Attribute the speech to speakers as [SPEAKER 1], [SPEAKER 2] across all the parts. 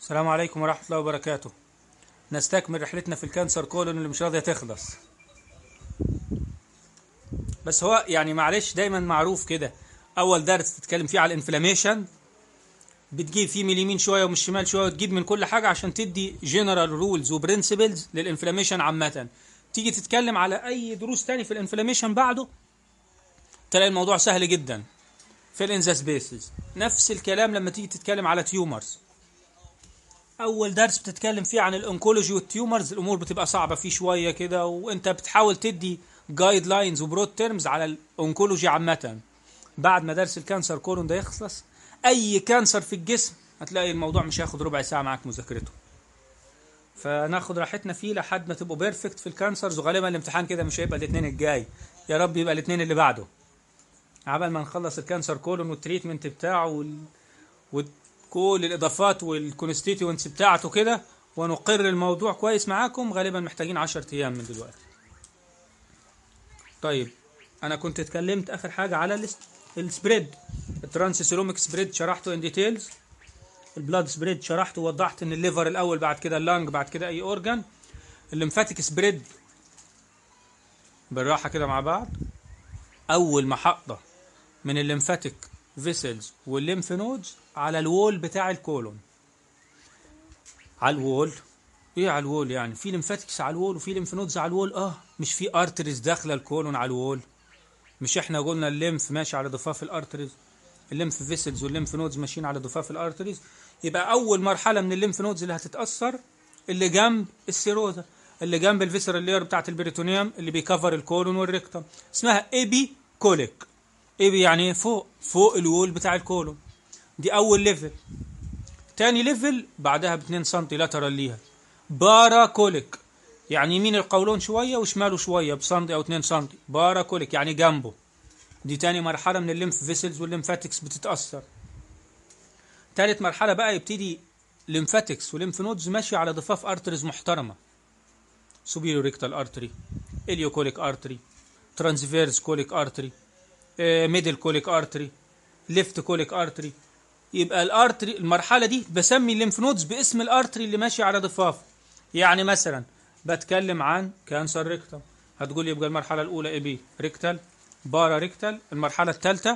[SPEAKER 1] السلام عليكم ورحمة الله وبركاته نستكمل رحلتنا في الكانسر كولون اللي مش راضية تخلص بس هو يعني معلش دايما معروف كده أول درس تتكلم فيه على الانفلاميشن بتجيب فيه من اليمين شوية ومن الشمال شوية وتجيب من كل حاجة عشان تدي جنرال رولز وبرنسبلز للانفلاميشن عامة تيجي تتكلم على أي دروس تاني في الانفلاميشن بعده تلاقي الموضوع سهل جدا في الانزا سبيسز نفس الكلام لما تيجي تتكلم على تيومرز اول درس بتتكلم فيه عن الانكولوجي والتيومرز الامور بتبقى صعبه فيه شويه كده وانت بتحاول تدي جايد لاينز وبرود تيرمز على الانكولوجي عامه بعد ما درس الكانسر كولون ده يخلص اي كانسر في الجسم هتلاقي الموضوع مش هياخد ربع ساعه معاك مذاكرته فناخد راحتنا فيه لحد ما تبقوا بيرفكت في الكانسرز وغالبا الامتحان كده مش هيبقى الاثنين الجاي يا رب يبقى الاثنين اللي بعده عبال ما نخلص الكانسر كولون والتريتمنت بتاعه وال... وكل الاضافات والكونستيتوينتس بتاعته كده ونقر الموضوع كويس معاكم غالبا محتاجين 10 ايام من دلوقتي طيب انا كنت اتكلمت اخر حاجه على الس- السبريد الترانسسيروميك سبريد شرحته ان ديتيلز البلاد سبريد شرحته ووضحت ان الليفر الاول بعد كده اللانج بعد كده اي اورجان الليمفاتيك سبريد بالراحه كده مع بعض اول محطه من الليمفاتيك فيسلز والليمف نودز على الوول بتاع الكولون على الوول ايه على الوول يعني في ليمفاتكس على الوول وفي ليمف نودز على الوول اه مش في ارتريز داخله الكولون على الوول مش احنا قلنا الليمف ماشي على ضفاف الارتريز الليمف فيسلز والليمف نودز ماشيين على ضفاف الارتريز يبقى اول مرحله من الليمف نودز اللي هتتاثر اللي جنب السيروزا اللي جنب الفيسرال لير بتاعت البريتونيوم اللي بيكفر الكولون والريكتوم اسمها ايبي كوليك ايبي يعني ايه فوق فوق الوول بتاع الكولون دي اول ليفل تاني ليفل بعدها ب 2 سم لاترال ليها بارا كوليك يعني يمين القولون شويه وشماله شويه بسنتي او 2 سم بارا كوليك يعني جنبه دي تاني مرحله من الليمف فيسلز والليمفاتكس بتتاثر تالت مرحله بقى يبتدي ليمفاتكس وليمف نودز ماشيه على ضفاف ارتريز محترمه superior rectal artery ileocolic artery transverse colic artery آه، middle colic artery left colic artery يبقى الارتري المرحله دي بسمي الليمف نودز باسم الارتري اللي ماشي على ضفافه يعني مثلا بتكلم عن كانسر ريكتم هتقول يبقى المرحله الاولى ايه بي ريكتال بارا ريكتال المرحله الثالثه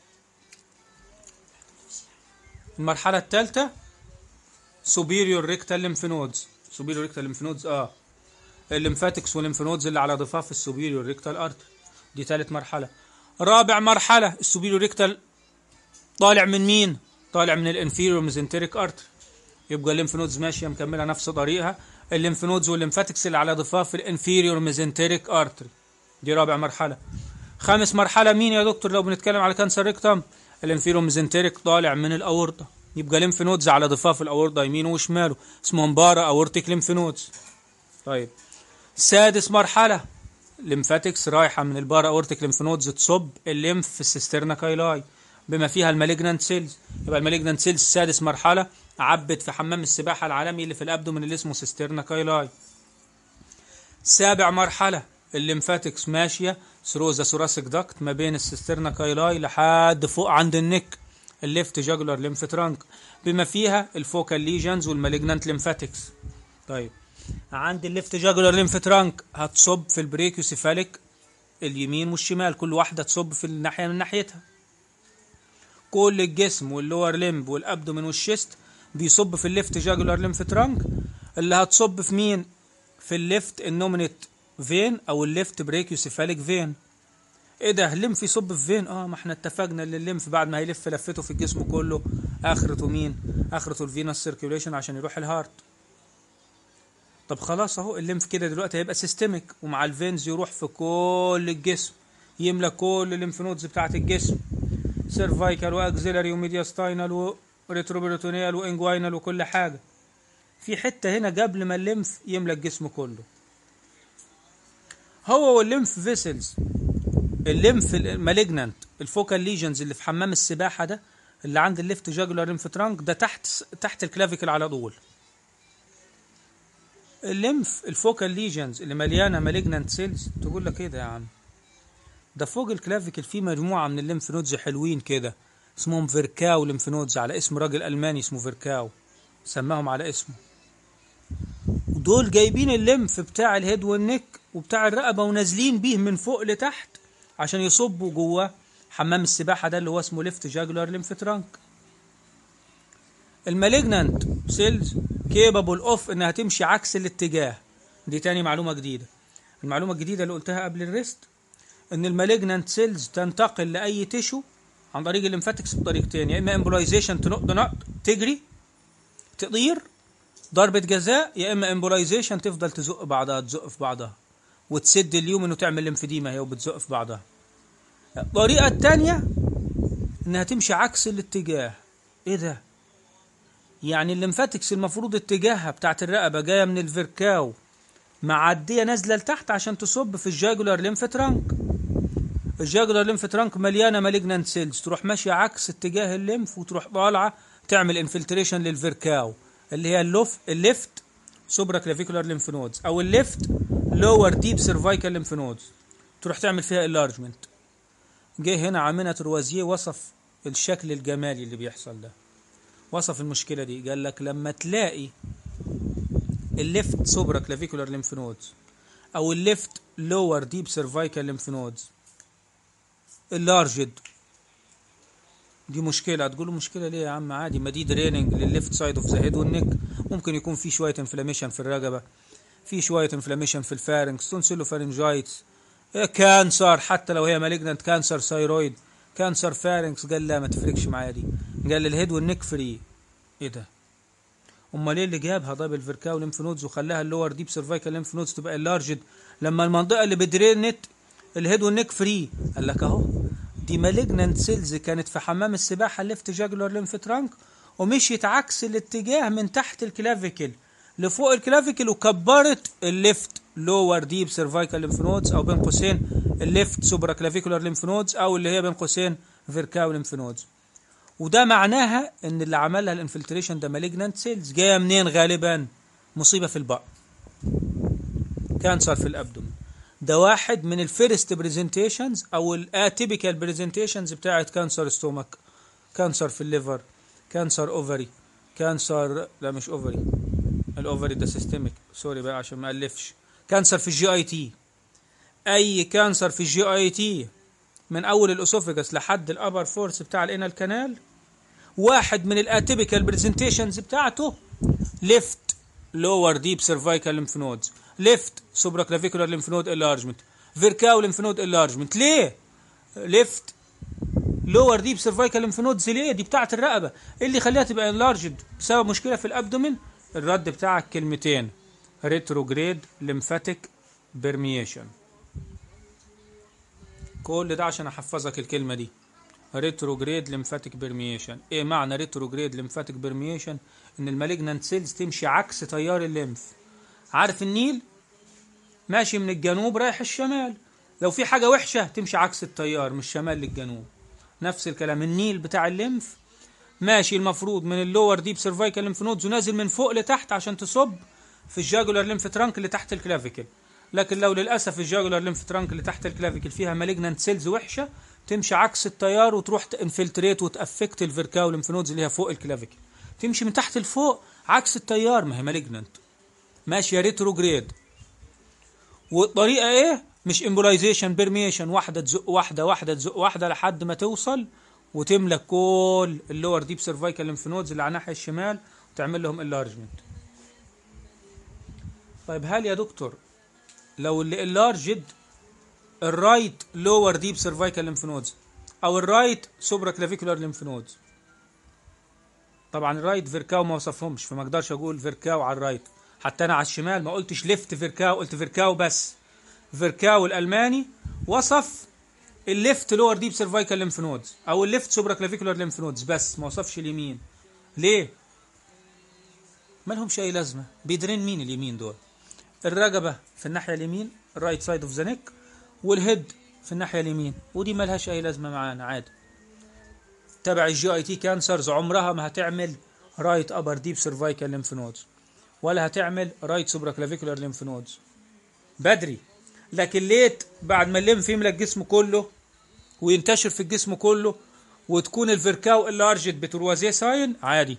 [SPEAKER 1] المرحله الثالثه superior rectal lymph nodes superior rectal lymph nodes اه الليمفاتكس والليمف نودز اللي على ضفاف السوبيريور ريكتال ارتري دي ثالث مرحله رابع مرحله السوبيريور ريكتال طالع من مين طالع من الانفيريور ميزنتريك ارتري يبقى الليمف نودز ماشيه مكمله نفس طريقها الليمف نودز والليمفاتكس اللي على ضفاف الانفيريور ميزنتريك ارتري دي رابع مرحله خامس مرحله مين يا دكتور لو بنتكلم على كانسر ريكتم الانفيريور ميزنتريك طالع من الاورطه يبقى ليمف نودز على ضفاف الاورطه يمينه وشماله اسمهم بارا اورتيك ليمف نودز طيب سادس مرحلة ليمفاتكس رايحة من البارا اورتيك ليمف نودز تصب الليمف في السيسترنا كايلاي بما فيها المالجنانت سيلز يبقى المالجنانت سيلز سادس مرحلة عبت في حمام السباحة العالمي اللي في الابدومن اللي اسمه سيسترنا كايلاي سابع مرحلة الليمفاتكس ماشية ثرو ذا ثوراسيك داكت ما بين السيسترنا كايلاي لحد فوق عند النك الليفت جاجولار ليمف ترانك بما فيها الفوكال ليجنز والمالجنانت ليمفاتكس طيب عند الليفت جاجولار ليمف ترانك هتصب في البريكيوسيفاليك اليمين والشمال كل واحدة تصب في الناحية من ناحيتها كل الجسم واللور ليمب والابدومين والشيست بيصب في الليفت جاجولار ليمف ترانك اللي هتصب في مين في الليفت النومينيت فين او الليفت بريكيوسيفاليك فين ايه ده الليمف يصب في فين اه ما احنا اتفقنا ان الليمف بعد ما هيلف لفته في الجسم كله اخرته مين اخرته الفينوس سيركيوليشن عشان يروح الهارت طب خلاص اهو الليمف كده دلوقتي هيبقى سيستميك ومع الفينز يروح في كل الجسم يملى كل الليمف نودز بتاعت الجسم سيرفايكال واكزيلاري وميدياستاينال وريتروبريتونيال وانجوينال وكل حاجه في حته هنا قبل ما الليمف يملى الجسم كله هو والليمف فيسلز الليمف المالجنانت الفوكال ليجنز اللي في حمام السباحه ده اللي عند الليفت جاجولار ليمف ترانك ده تحت تحت الكلافيكل على طول الليمف الفوكال ليجنز اللي مليانه مالجنانت سيلز تقول لك ايه ده يا عم ده فوق الكلافيكل في مجموعه من الليمف نودز حلوين كده اسمهم فيركاو ليمف نودز على اسم راجل الماني اسمه فيركاو سماهم على اسمه ودول جايبين الليمف بتاع الهيد والنك وبتاع الرقبة ونازلين بيه من فوق لتحت عشان يصبوا جوه حمام السباحة ده اللي هو اسمه ليفت جاجولار ليمف ترانك المالجنانت سيلز كيبابل اوف انها تمشي عكس الاتجاه دي تاني معلومة جديدة المعلومة الجديدة اللي قلتها قبل الريست ان المالجنانت سيلز تنتقل لأي تيشو عن طريق الليمفاتكس بطريقتين يا اما امبولايزيشن تنق نق تجري تطير ضربة جزاء يا اما امبولايزيشن تفضل تزق بعضها تزق في بعضها وتسد اليوم وتعمل لمفديمة هي وبتزق في بعضها الطريقة التانية انها تمشي عكس الاتجاه ايه ده يعني الليمفاتكس المفروض اتجاهها بتاعت الرقبة جاية من الفيركاو معدية نازلة لتحت عشان تصب في الجاجولار ليمف ترانك الجاجولار ليمف ترانك مليانة مالجنانت سيلز تروح ماشية عكس اتجاه الليمف وتروح طالعة تعمل انفلتريشن للفيركاو اللي هي اللوف الليفت سوبرا كلافيكولار ليمف نودز او الليفت لور ديب سيرفايكال ليمف نودز تروح تعمل فيها انلارجمنت جه هنا عامنة روازيه وصف الشكل الجمالي اللي بيحصل ده وصف المشكلة دي قال لك لما تلاقي الليفت سوبرا كلافيكولار ليمف نودز او الليفت لور ديب سيرفايكال ليمف نودز اللارجد دي مشكلة هتقولوا مشكلة ليه يا عم عادي ما دي دريننج للليفت سايد اوف ذا هيد والنك ممكن يكون في شوية انفلاميشن في الرقبة في شوية انفلاميشن في الفارنكس تونسيلو فارنجايتس كانسر حتى لو هي مالجنانت كانسر ثايرويد كانسر فارنكس قال لا ما تفرقش معايا دي قال الهيد والنك فري ايه ده امال ايه اللي جابها طيب الفيركاو ليمف نودز وخلاها اللور ديب سيرفايكال ليمف نودز تبقى اللارجد لما المنطقه اللي بدرينت الهيد والنك فري قال لك اهو دي مالجنانت سيلز كانت في حمام السباحه الليفت جاجولار ليمف ترانك ومشيت عكس الاتجاه من تحت الكلافيكل لفوق الكلافيكل وكبرت الليفت لور ديب سيرفايكال ليمف نودز او بين قوسين الليفت سوبرا كلافيكولار ليمف نودز او اللي هي بين قوسين فيركاو ليمف نودز وده معناها ان اللي عملها الانفلتريشن ده مالجنانت سيلز جايه منين غالبا مصيبه في البطن كانسر في الابدومين ده واحد من الفيرست بريزنتيشنز او الاتيبيكال بريزنتيشنز بتاعت كانسر ستومك كانسر في الليفر كانسر اوفري كانسر لا مش اوفري الاوفري ده سيستميك سوري بقى عشان ما الفش كانسر في الجي اي تي اي كانسر في الجي اي تي من اول الاسوفيجاس لحد الابر فورس بتاع الانال كانال واحد من الاتيبيكال برزنتيشنز بتاعته ليفت لور ديب سيرفايكال ليمف نودز ليفت سوبرا كلافيكولار ليمف نود انلارجمنت فيركاو ليمف نود انلارجمنت ليه ليفت لور ديب سيرفايكال ليمف نودز ليه دي بتاعه الرقبه ايه اللي يخليها تبقى انلارجد بسبب مشكله في الابدومين الرد بتاعك كلمتين ريتروجريد ليمفاتيك بيرميشن كل ده عشان احفظك الكلمه دي ريتروجريد ليمفاتيك بيرميشن ايه معنى ريتروجريد ليمفاتيك بيرميشن ان المالجنانت سيلز تمشي عكس تيار الليمف عارف النيل ماشي من الجنوب رايح الشمال لو في حاجه وحشه تمشي عكس التيار من الشمال للجنوب نفس الكلام النيل بتاع الليمف ماشي المفروض من اللور ديب سيرفايكال ليمف نودز ونازل من فوق لتحت عشان تصب في الجاجولار ليمف ترانك اللي تحت الكلافيكل لكن لو للاسف الجاجولار ليمف ترانك اللي تحت الكلافيكل فيها مالجنانت سيلز وحشه تمشي عكس التيار وتروح تنفلتريت وتافكت الفيركاو ليمف نودز اللي هي فوق الكلافيكل تمشي من تحت لفوق عكس التيار ما هي مالجنانت ماشيه ريتروجريد والطريقه ايه مش امبولايزيشن بيرميشن واحده تزق واحده واحده تزق واحده لحد ما توصل وتملى كل اللور ديب سيرفايكال ليمف نودز اللي على الناحيه الشمال وتعمل لهم انلارجمنت طيب هل يا دكتور لو اللي انلارجد الرايت لور ديب سيرفايكال ليمف نودز او الرايت سوبرا كلافيكولار ليمف نودز طبعا الرايت فيركاو ما وصفهمش فما اقدرش اقول فيركاو على الرايت حتى انا على الشمال ما قلتش ليفت فيركاو قلت فيركاو بس فيركاو الالماني وصف الليفت لور ديب سيرفايكال ليمف نودز او الليفت سوبرا كلافيكولار ليمف نودز بس ما وصفش اليمين ليه ما لهمش اي لازمه بيدرين مين اليمين دول الرقبه في الناحيه اليمين الرايت سايد اوف ذا نيك والهيد في الناحيه اليمين ودي ما لهاش اي لازمه معانا عادي تبع الجي اي تي كانسرز عمرها ما هتعمل رايت ابر ديب سيرفايكال ليمف نودز ولا هتعمل رايت سوبرا كلافيكولار ليمف نودز بدري لكن ليت بعد ما الليمف يملى الجسم كله وينتشر في الجسم كله وتكون الفيركاو اللارجت بتروازيه ساين عادي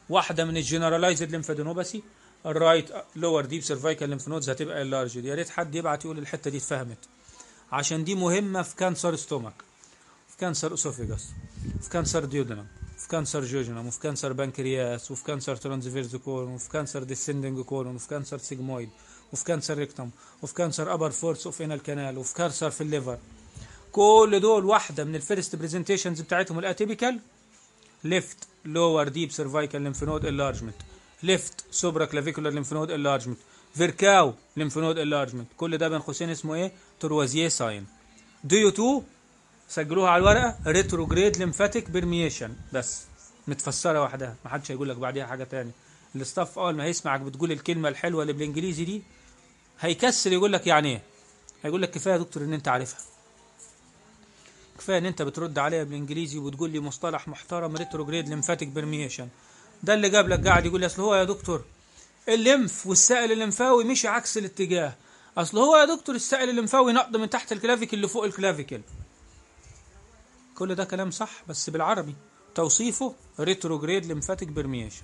[SPEAKER 1] واحده من الجنرالايزد ليمفادينوباثي الرايت لور ديب سيرفايكال ليمف نودز هتبقى اللارج يا ريت حد يبعت يقول الحته دي اتفهمت عشان دي مهمه في كانسر ستومك في كانسر اسوفيجاس في كانسر ديودنم في كانسر جوجنم وفي كانسر بنكرياس وفي كانسر ترانزفيرز كولون وفي كانسر ديسندنج كولون وفي كانسر سيجمويد وفي كانسر ريكتم وفي كانسر ابر فورس اوف انال كانال وفي كانسر في الليفر كل دول واحده من الفيرست برزنتيشنز بتاعتهم الاتيبيكال ليفت لور ديب سيرفايكال ليمف نود انلارجمنت ليفت سوبرا كلافيكولار ليمف نود انلارجمنت فيركاو ليمف نود انلارجمنت كل ده بين قوسين اسمه ايه تروازيه ساين ديو 2 سجلوها على الورقه ريتروجريد ليمفاتيك بيرميشن بس متفسره وحدها ما حدش هيقول لك بعديها حاجه تاني الاستاف اول ما هيسمعك بتقول الكلمه الحلوه اللي بالانجليزي دي هيكسر يقول لك يعني ايه هيقول لك كفايه يا دكتور ان انت عارفها كفايه ان انت بترد عليها بالانجليزي وبتقول لي مصطلح محترم ريتروجريد ليمفاتيك بيرميشن ده اللي جاب لك قاعد يقول لي اصل هو يا دكتور الليمف والسائل الليمفاوي مشي عكس الاتجاه اصل هو يا دكتور السائل الليمفاوي نقض من تحت الكلافيكل اللي فوق الكلافيكل كل ده كلام صح بس بالعربي توصيفه ريتروجريد ليمفاتيك بيرميشن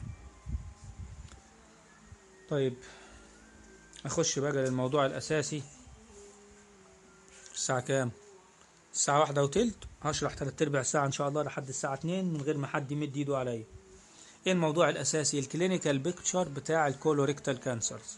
[SPEAKER 1] طيب اخش بقى للموضوع الاساسي الساعه كام الساعه واحدة وتلت هشرح تلات ارباع ساعه ان شاء الله لحد الساعه اتنين من غير ما حد يمد ايده عليا ايه الموضوع الاساسي الكلينيكال بيكتشر بتاع الكولوريكتال كانسرز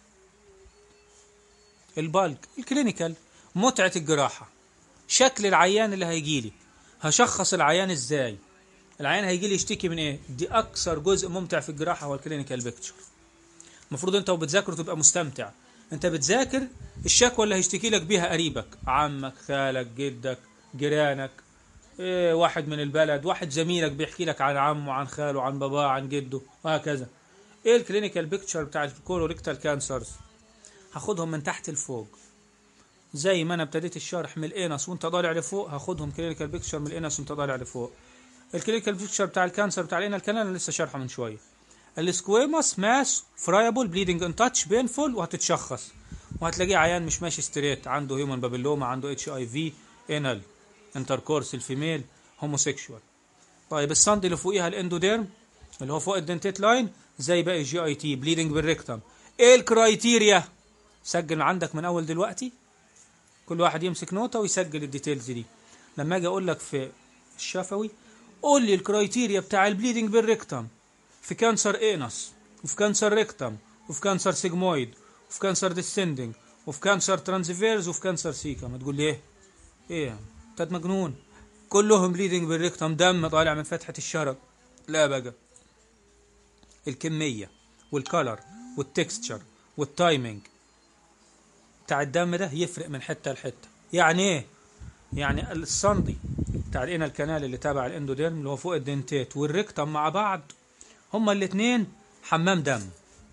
[SPEAKER 1] البالك الكلينيكال متعه الجراحه شكل العيان اللي هيجيلي هشخص العيان ازاي العيان هيجي لي يشتكي من ايه دي اكثر جزء ممتع في الجراحه هو الكلينيكال بيكتشر المفروض انت وبتذاكر تبقى مستمتع انت بتذاكر الشكوى اللي هيشتكي لك بيها قريبك عمك خالك جدك جيرانك إيه واحد من البلد واحد زميلك بيحكي لك عن عمه عن خاله عن باباه عن جده وهكذا ايه الكلينيكال بيكتشر بتاع الكولوريكتال كانسرز هاخدهم من تحت لفوق زي ما انا ابتديت الشرح من الانس وانت طالع لفوق هاخدهم كلينيكال بيكتشر من الانس وانت طالع لفوق الكلينيكال بيكتشر بتاع الكانسر بتاع الانال كانال انا لسه شارحه من شويه السكويماس ماس فرايبل بليدنج ان تاتش بينفول وهتتشخص وهتلاقيه عيان مش ماشي ستريت عنده هيومن بابيلوما عنده اتش اي في انال انتركورس الفيميل هوموسيكشوال طيب الساند اللي فوقيها الاندوديرم اللي هو فوق الدنتيت لاين زي باقي الجي اي تي بليدنج بالريكتم ايه الكرايتيريا سجل عندك من اول دلوقتي كل واحد يمسك نوته ويسجل الديتيلز دي لما اجي اقول لك في الشفوي قول لي الكرايتيريا بتاع البليدنج بالريكتم في كانسر اينس وفي كانسر ريكتم وفي كانسر سيجمويد وفي كانسر ديسندنج وفي كانسر ترانزفيرز وفي كانسر سيكا ما تقول لي ايه ايه انت مجنون كلهم بليدنج بالريكتم دم طالع من فتحة الشرج لا بقى الكمية والكالر والتكستشر والتايمينج بتاع الدم ده يفرق من حتة لحتة يعني ايه يعني الصندي بتاع الانال كانال اللي تابع الاندوديرم اللي هو فوق الدنتيت والريكتم مع بعض هما الاثنين حمام دم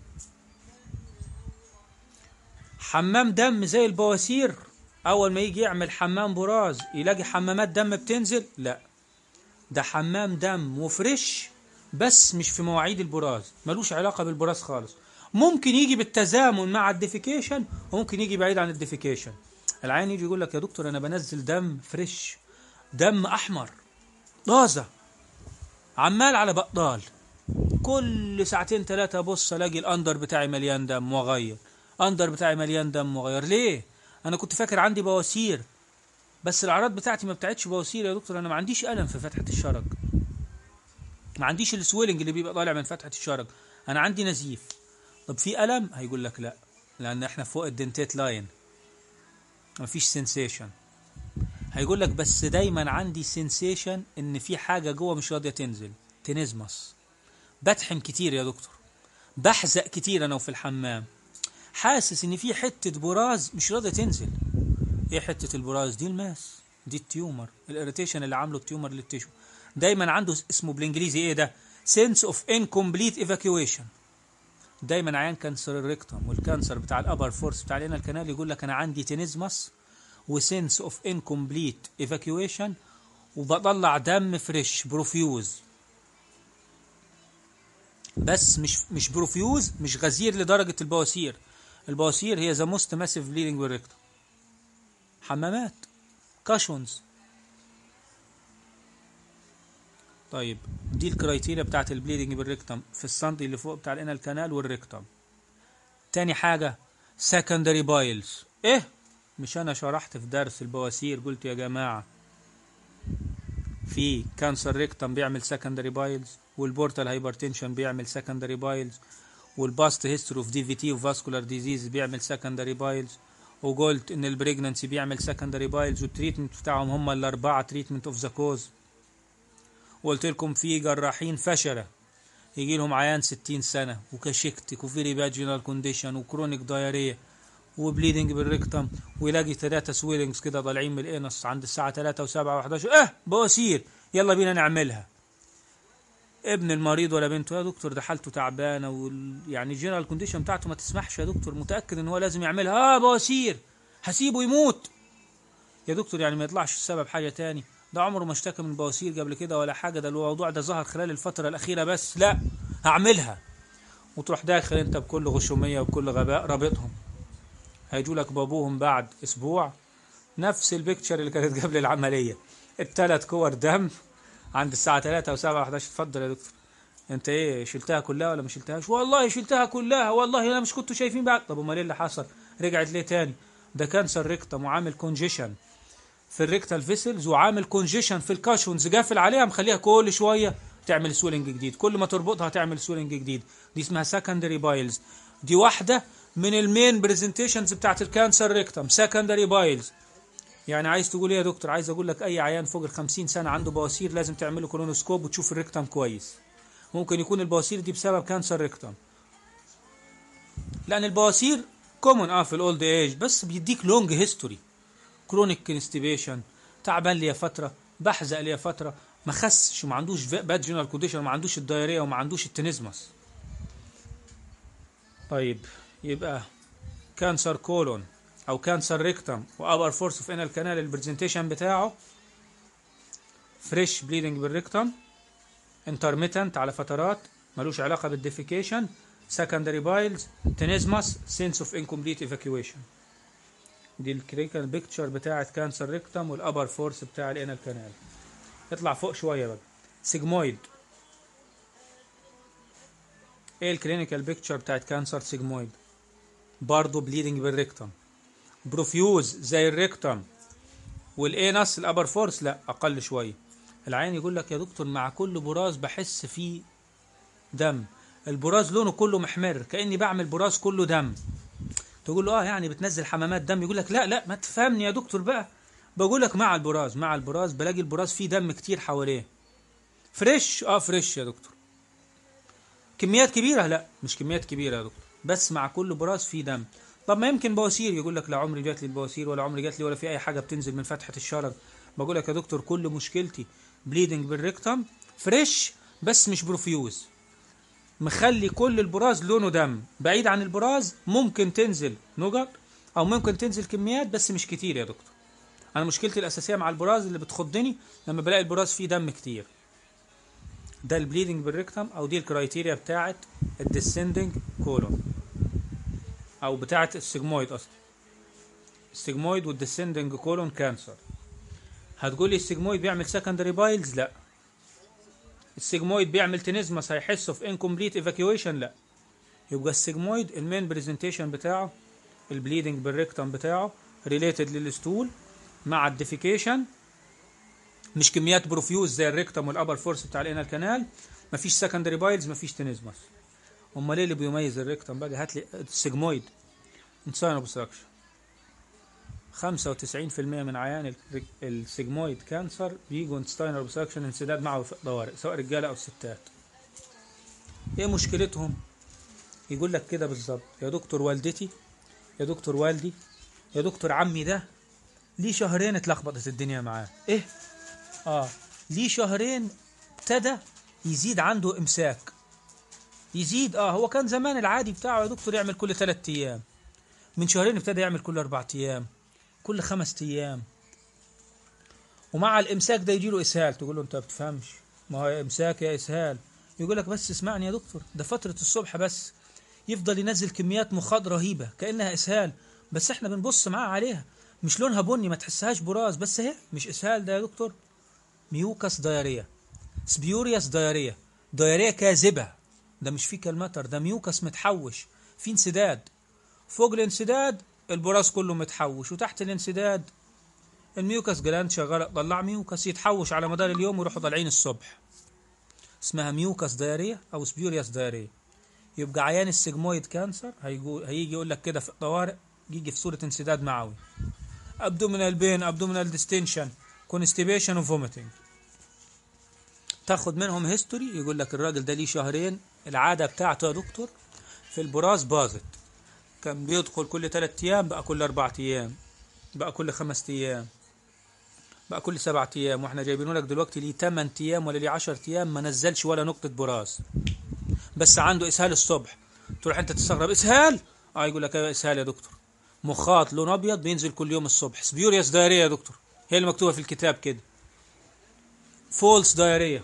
[SPEAKER 1] حمام دم زي البواسير اول ما يجي يعمل حمام براز يلاقي حمامات دم بتنزل لا ده حمام دم وفريش بس مش في مواعيد البراز ملوش علاقة بالبراز خالص ممكن يجي بالتزامن مع الديفيكيشن وممكن يجي بعيد عن الديفيكيشن العين يجي يقول لك يا دكتور انا بنزل دم فريش دم احمر طازه عمال على بطال كل ساعتين ثلاثة ابص الاقي الاندر بتاعي مليان دم واغير اندر بتاعي مليان دم واغير ليه انا كنت فاكر عندي بواسير بس الاعراض بتاعتي ما بتاعتش بواسير يا دكتور انا ما عنديش الم في فتحة الشرج ما عنديش السويلنج اللي بيبقى طالع من فتحة الشرج انا عندي نزيف طب في الم هيقول لك لا لان احنا فوق الدنتيت لاين مفيش سنسيشن هيقول لك بس دايما عندي سنسيشن ان في حاجه جوه مش راضيه تنزل تنزمس بتحم كتير يا دكتور بحزق كتير انا وفي الحمام حاسس ان في حته براز مش راضيه تنزل ايه حته البراز دي الماس دي التيومر الاريتيشن اللي عامله التيومر للتيشو دايما عنده اسمه بالانجليزي ايه ده sense of incomplete evacuation دايما عيان كانسر الريكتوم والكانسر بتاع الابر فورس بتاع الانال كانال يقول لك انا عندي تينيزمس وسنس اوف انكمبليت ايفاكيويشن وبطلع دم فريش بروفيوز بس مش مش بروفيوز مش غزير لدرجه البواسير البواسير هي ذا موست ماسيف بليدنج بالريكتوم حمامات كاشونز طيب دي الكرايتيريا بتاعت البليدنج بالريكتم في السنتي اللي فوق بتاع الانال كانال والريكتم تاني حاجة secondary بايلز ايه مش انا شرحت في درس البواسير قلت يا جماعة في كانسر ريكتم بيعمل secondary بايلز والبورتال هايبرتنشن بيعمل secondary بايلز والباست هيستوري اوف دي في تي وفاسكولار ديزيز بيعمل secondary بايلز وقلت ان البريجنانسي بيعمل secondary بايلز والتريتمنت بتاعهم هم الاربعة تريتمنت اوف ذا كوز وقلت لكم في جراحين فشلة يجي لهم عيان 60 سنة وكاشكتك وفيري باجينال كونديشن وكرونيك دايريا وبليدنج بالريكتم ويلاقي ثلاثة سويلنجز كده طالعين من الانس عند الساعة 3 و7 و11 اه بواسير يلا بينا نعملها ابن المريض ولا بنته يا دكتور ده حالته تعبانه وال... يعني الجنرال كونديشن بتاعته ما تسمحش يا دكتور متاكد ان هو لازم يعملها اه بواسير هسيبه يموت يا دكتور يعني ما يطلعش السبب حاجه تاني ده عمره ما اشتكى من بواسير قبل كده ولا حاجه ده الموضوع ده ظهر خلال الفتره الاخيره بس لا هعملها وتروح داخل انت بكل غشوميه وبكل غباء رابطهم هيجوا لك بابوهم بعد اسبوع نفس البيكتشر اللي كانت قبل العمليه الثلاث كور دم عند الساعه 3 و7 و11 اتفضل يا دكتور انت ايه شلتها كلها ولا ما شلتهاش والله شلتها كلها والله انا مش كنتوا شايفين بعد طب امال ايه اللي حصل رجعت ليه تاني ده كانسر ريكتم وعامل كونجيشن في الريكتال فيسلز وعامل كونجيشن في الكاشونز قافل عليها مخليها كل شويه تعمل سويلنج جديد كل ما تربطها تعمل سويلنج جديد دي اسمها سكندري بايلز دي واحده من المين برزنتيشنز بتاعت الكانسر ريكتم سكندري بايلز يعني عايز تقول ايه يا دكتور عايز اقول لك اي عيان فوق ال 50 سنه عنده بواسير لازم تعمله كولونوسكوب وتشوف الريكتم كويس ممكن يكون البواسير دي بسبب كانسر ريكتم لان البواسير كومون اه في الاولد ايج بس بيديك لونج هيستوري كرونيك كونستيبيشن تعبان ليا فتره بحزق ليا فتره ما خسش وما عندوش باد جنرال كونديشن وما عندوش الدايريه وما عندوش التنزمس طيب يبقى كانسر كولون او كانسر ريكتم وابر فورس اوف انال كانال البرزنتيشن بتاعه فريش بليدنج بالريكتم انترميتنت على فترات ملوش علاقه بالديفيكيشن سكندري بايلز تنزمس سينس اوف انكمبليت ايفاكيويشن دي الكريكال بيكتشر بتاعت كانسر ريكتم والابر فورس بتاع الانال كانال اطلع فوق شويه بقى سيجمويد ايه الكلينيكال بيكتشر بتاعت كانسر سيجمويد برضه بليدنج بالريكتم بروفيوز زي الريكتم والانس الابر فورس لا اقل شويه العين يقول لك يا دكتور مع كل براز بحس فيه دم البراز لونه كله محمر كاني بعمل براز كله دم تقول له اه يعني بتنزل حمامات دم يقول لك لا لا ما تفهمني يا دكتور بقى بقول لك مع البراز مع البراز بلاقي البراز فيه دم كتير حواليه فريش اه فريش يا دكتور كميات كبيره لا مش كميات كبيره يا دكتور بس مع كل براز فيه دم طب ما يمكن بواسير يقول لك لا عمري جات لي البواسير ولا عمري جات لي ولا في اي حاجه بتنزل من فتحه الشرج بقول لك يا دكتور كل مشكلتي بليدنج بالريكتم فريش بس مش بروفيوز مخلي كل البراز لونه دم بعيد عن البراز ممكن تنزل نقط او ممكن تنزل كميات بس مش كتير يا دكتور انا مشكلتي الاساسيه مع البراز اللي بتخضني لما بلاقي البراز فيه دم كتير ده البليدنج بالريكتم او دي الكرايتيريا بتاعت الديسندنج كولون او بتاعت السيجمويد اصلا السيجمويد والديسندنج كولون كانسر هتقول لي السيجمويد بيعمل سكندري بايلز لا السيجمويد بيعمل تنزمس هيحسه في انكمبليت ايفاكيويشن لا يبقى السيجمويد المين برزنتيشن بتاعه البليدنج بالريكتم بتاعه ريليتد للستول مع الديفيكيشن مش كميات بروفيوز زي الريكتم والابر فورس بتاع الانال كانال مفيش سكندري بايلز مفيش تنزمس امال ايه اللي بيميز الريكتم بقى هات لي السيجمويد انسان اوبستراكشن 95% من عيان السيجمويد كانسر بيجوا انستاينر اوبستراكشن انسداد معه في الطوارئ سواء رجاله او ستات ايه مشكلتهم يقول لك كده بالظبط يا دكتور والدتي يا دكتور والدي يا دكتور عمي ده ليه شهرين اتلخبطت الدنيا معاه ايه اه ليه شهرين ابتدى يزيد عنده امساك يزيد اه هو كان زمان العادي بتاعه يا دكتور يعمل كل ثلاثة ايام من شهرين ابتدى يعمل كل اربع ايام كل خمس ايام ومع الامساك ده يجي له اسهال تقول له انت ما بتفهمش ما هو امساك يا اسهال يقول لك بس اسمعني يا دكتور ده فتره الصبح بس يفضل ينزل كميات مخاض رهيبه كانها اسهال بس احنا بنبص معاه عليها مش لونها بني ما تحسهاش براز بس اهي مش اسهال ده يا دكتور ميوكس دايريا سبيوريوس دايريا دايريا كاذبه ده مش فيكال ماتر ده ميوكس متحوش في انسداد فوق الانسداد البراز كله متحوش وتحت الانسداد الميوكس جلاند شغال طلع ميوكس يتحوش على مدار اليوم ويروحوا طالعين الصبح اسمها ميوكس دايريا او سبيوريوس دايريا يبقى عيان السجمويد كانسر هيجو هيجي يقول لك كده في الطوارئ يجي في صوره انسداد معوي ابدومينال بين ابدومينال ديستنشن كونستيبيشن وفوميتنج تاخد منهم هيستوري يقول لك الراجل ده ليه شهرين العاده بتاعته يا دكتور في البراز باظت كان بيدخل كل ثلاث ايام بقى كل اربع ايام بقى كل خمس ايام بقى كل سبعة ايام واحنا جايبينه لك دلوقتي ليه 8 ايام ولا ليه 10 ايام ما نزلش ولا نقطه براز بس عنده اسهال الصبح تروح انت تستغرب اسهال اه يقول لك ايوه اسهال يا دكتور مخاط لون ابيض بينزل كل يوم الصبح سبيوريوس دايريا يا دكتور هي اللي مكتوبه في الكتاب كده فولس دايريا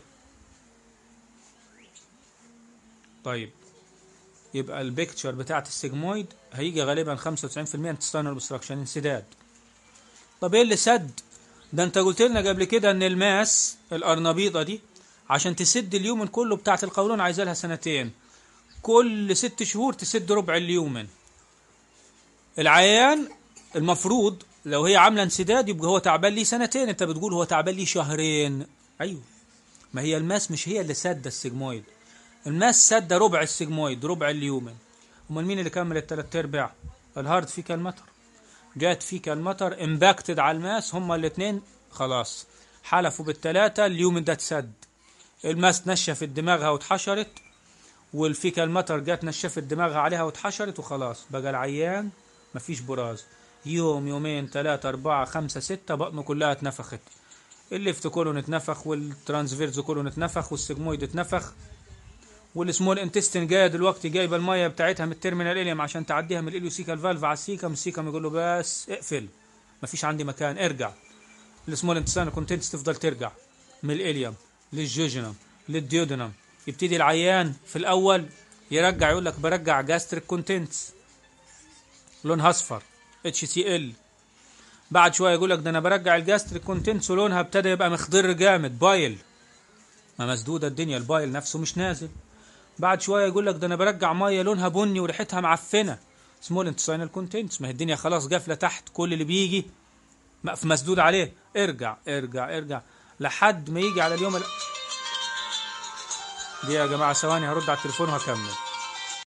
[SPEAKER 1] طيب يبقى البيكتشر بتاعت السيجمويد هيجي غالبا 95% انتستينال اوبستراكشن انسداد طب ايه اللي سد ده انت قلت لنا قبل كده ان الماس الارنبيطه دي عشان تسد اليومن كله بتاعت القولون عايزه لها سنتين كل ست شهور تسد ربع اليومن العيان المفروض لو هي عامله انسداد يبقى هو تعبان ليه سنتين انت بتقول هو تعبان ليه شهرين ايوه ما هي الماس مش هي اللي سد السجمويد الماس سد ربع السجمويد ربع اليومن امال مين اللي كمل الثلاث ارباع الهارد فيكال ماتر جات فيكال ماتر امباكتد على الماس هما الاثنين خلاص حلفوا بالثلاثه اليومن ده اتسد الماس نشفت دماغها واتحشرت والفيكال ماتر جات نشفت دماغها عليها واتحشرت وخلاص بقى العيان مفيش براز يوم يومين ثلاثة أربعة خمسة ستة بطنه كلها اتنفخت الليفت كولون اتنفخ والترانسفيرز كولون اتنفخ والسجمويد اتنفخ والسمول انتستين جايه دلوقتي جايبه الميه بتاعتها من التيرمينال اليم عشان تعديها من الاليوسيكال فالف على السيكم السيكم يقول له بس اقفل مفيش عندي مكان ارجع السمول انتستين كونتنتس تفضل ترجع من الاليم للجوجنم للديودنم يبتدي العيان في الاول يرجع يقول لك برجع جاستريك كونتنتس لونها اصفر اتش سي ال بعد شويه يقول لك ده انا برجع الجاستريك كونتنتس ولونها ابتدى يبقى مخضر جامد بايل ما مسدوده الدنيا البايل نفسه مش نازل بعد شويه يقول لك ده انا برجع ميه لونها بني وريحتها معفنه سمول انتستينال كونتنتس ما هي الدنيا خلاص قافله تحت كل اللي بيجي مقف مسدود عليه ارجع ارجع ارجع لحد ما يجي على اليوم ال... دي يا جماعه ثواني هرد على التليفون وهكمل